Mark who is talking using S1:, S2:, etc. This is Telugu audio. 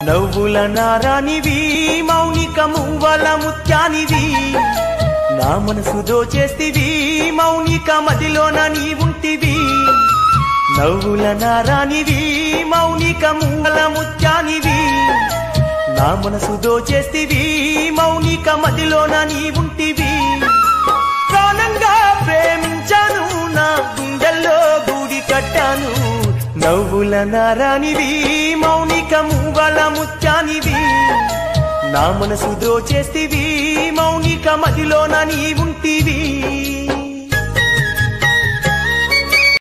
S1: నవ్వుల నారానివి మౌనిక మువ్వల ముత్యానివి నా మనసు దోచేస్తివి మౌనిక మదిలోన నీ ఉంటివి నవ్వుల నారానివి మౌనిక మువ్వల ముత్యానివి నా మనసు దోచేస్తివి మౌనిక మదిలోన నీ ఉంటివి ప్రాణంగా ప్రేమించాను నా గుండెల్లో గూడి కట్టాను నవ్వుల నారానివి మౌనిక మువ్వల ముత్యానివి నా మనసు దోచేస్తివి మౌనిక మదిలోన నీ ఉంటివి